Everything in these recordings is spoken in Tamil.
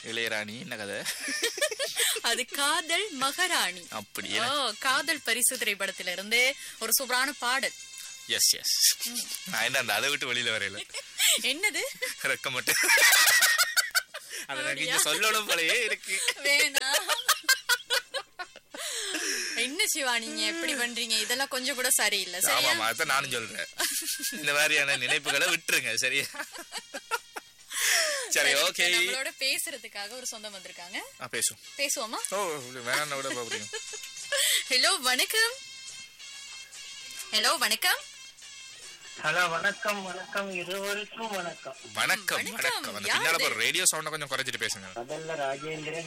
இளையராணி என்ன கதை அது காதல் மகாராணி அப்படி ஓ காதல் பரிசு திரைப்படத்தில இருந்து ஒரு சூப்பரான பாடல் எஸ் எஸ் நான் என்ன அந்த அதை விட்டு வெளியில வரையில என்னது ரெக்க மட்டும் அதை எனக்கு இங்க சொல்லணும் போலயே இருக்கு வேணாம் என்ன சிவா நீங்க எப்படி பண்றீங்க இதெல்லாம் கொஞ்சம் கூட சரியில்லை ஆமா சரியா ஆமா அதான் நானும் சொல்றேன் இந்த மாதிரியான நினைப்புகளை விட்டுருங்க சரியா சரி சரி, ஓகே நம்மளோட பேசுறதுக்காக ஒரு சொந்தம் வந்திருக்காங்க பேசும் பேசுவோமா ஓ வேணாம் விட பாப்பீங்க ஹலோ வணக்கம் ஹலோ வணக்கம் ஹலோ வணக்கம் வணக்கம் இருவருக்கும் வணக்கம் வணக்கம் வணக்கம். வணக்கம் அந்த யார் பின்னால இது? ஒரு ரேடியோ சவுண்ட கொஞ்சம் குறைச்சிட்டு பேசுங்க முதல்ல ராஜேந்திரன்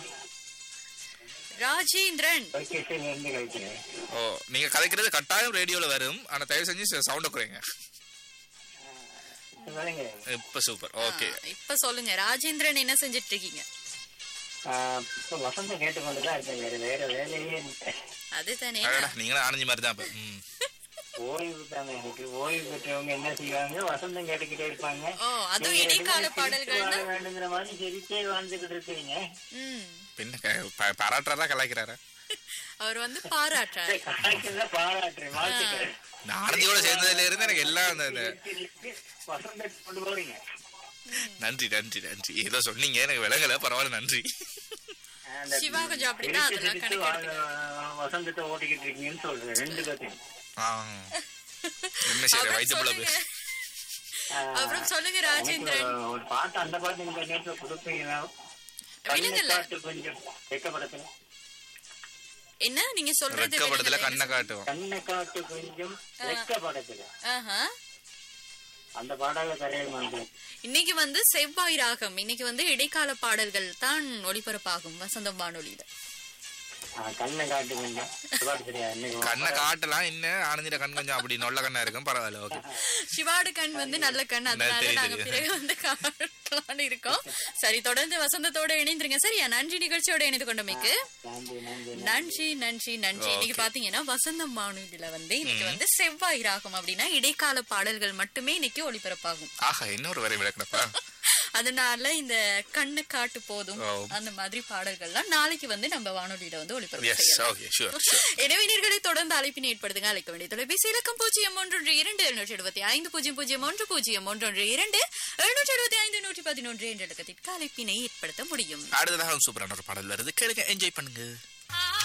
ராஜேந்திரன் தொலைபேசியில இருந்து கழிக்கிறேன் ஓ நீங்க கதைக்கிறது கட்டாயம் ரேடியோல வரும் ஆனா தயவு செஞ்சு சவுண்ட குறைங்க சொல்லுங்க இப்ப சூப்பர் ஓகே ஆ, இப்ப சொல்லுங்க ராஜேந்திரன் என்ன செஞ்சிட்டு இருக்கீங்க ஆஹ் இப்ப வசந்தம் கேட்டுக்கொண்டுதான் இருக்கேன் வேற வேற வேலையே இல்லை. அதுதானே அடடா நீங்களும் ஆனஞ்சி மாதிரி தான் இப்ப ம். ஓய்வு தானே எனக்கு ஓய்வு பெற்றவங்க என்ன செய்வாங்க வசந்தம் கேட்டுக்கிட்டே இருப்பாங்க ஓ அதுவும் நீங்க இடைக்கால ரெண்டு பேரும் பாடல்கள்னா சிரிச்சு வாழ வேண்டுங்கிற மாதிரி சிரிச்சே வாழ்ந்துகிட்டு இருக்கீங்க ம் பின்ன க- ப- பாராட்டுறாரா கலாய்க்கிறாரா அவர் வந்து பாராட்டுறாரு கட்டாயத்துல பாராட்டுறேன் வாழ்த்துக்கிறேன் நான் ஆனந்தியோட சேர்ந்ததுல இருந்து எனக்கு எல்லாம் அந்த அந்த வசந்தத்தை கொண்டு போறீங்க நன்றி நன்றி நன்றி ஏதோ சொன்னீங்க எனக்கு விலகல பரவாயில்ல நன்றி அந்த சிவா கொஞ்சம் அப்படிதான் சிரிச்சு அதெல்லாம் சிரிச்சு கணக்கு வாழ- வசந்தத்தை ஓட்டிக்கிட்டு இருக்கீங்கன்னு சொல்றேன் ரெண்டு பேர்த்தையும் ஆ. என்ன சரி அப்புறம் வயிற்று போல சொல்லுங்க பேசு அப்புறம் சொல்லுங்க எனக்கு ராஜேந்திரன் ஒரு பாட்டு அந்த பாட்டு இந்த நேரத்துல கொடுப்பீங்களா விடுங்கல்ல பாட்டு கொஞ்சம் வெக்கப்படத்துல என்ன நீங்க சொல்றது வெக்கப்படத்துல விடுங்கல்ல. கண்ணை காட்டுவோம் கண்ணை காட்டு கொஞ்சம் வெக்கப்படத்துல ஆஹா. அந்த பாடல கரையில் வந்து இன்னைக்கு வந்து செவ்வாய் ராகம் இன்னைக்கு வந்து இடைக்கால பாடல்கள் தான் ஒளிபரப்பாகும் வசந்தம் வானொலியில கண்ணை காட்டு கொஞ்சம் இந்த பாட்டு சரியா இன்னைக்கு கண்ணை காட்டலாம் என்ன ஆனந்தியோட கண் கொஞ்சம் அப்படி நொல்ல கண்ணா இருக்கும் பரவாயில்ல ஓகே சிவாடு கண் வந்து நல்ல கண் அதனால தெரியுது, நாங்க தெரியுது. பிறகு வந்து காட்டலாம்னு இருக்கோம் சரி தொடர்ந்து வசந்தத்தோட இணைந்துருங்க சரியா நன்றி நிகழ்ச்சியோட இணைந்து கொண்டமைக்கு நன்றி நன்றி நன்றி நன்றி நன்றி இன்னைக்கு பாத்தீங்கன்னா வசந்தம் வானொலியில வந்து இன்னைக்கு வந்து செவ்வாய் ராகம் அப்படின்னா இடைக்கால பாடல்கள் மட்டுமே இன்னைக்கு ஒளிபரப்பாகும் ஆஹா இன்னொரு வரை விளக்கணப்பா அதனால இந்த கண்ணு காட்டு போதும் ஓ. அந்த மாதிரி பாடல்கள்லாம் நாளைக்கு வந்து நம்ம வானொலியில வந்து ஒளிபரப்பு எஸ் செய்யலாம் ஓகே ஷூர் எனவே நீர்களை தொடர்ந்து அழைப்பினை ஏற்படுத்துங்க அழைக்க வேண்டிய தொலைபேசி இலக்கம் பூஜ்ஜியம் ஒன்று இரண்டு எழுநூற்றி எழுபத்தி ஐந்து பூஜ்ஜியம் பூஜ்ஜியம் ஒன்று பூஜ்ஜியம் ஒன்று இரண்டு எழுநூற்றி எழுபத்தி ஐந்து நூற்றி பதினொன்று என்ற இலக்கத்திற்கு அழைப்பினை ஏற்படுத்த முடியும் அடுத்ததாக ஒரு சூப்பரான ஒரு பாடல் வருது கேளுங்க என்ஜாய் பண்ணுங்க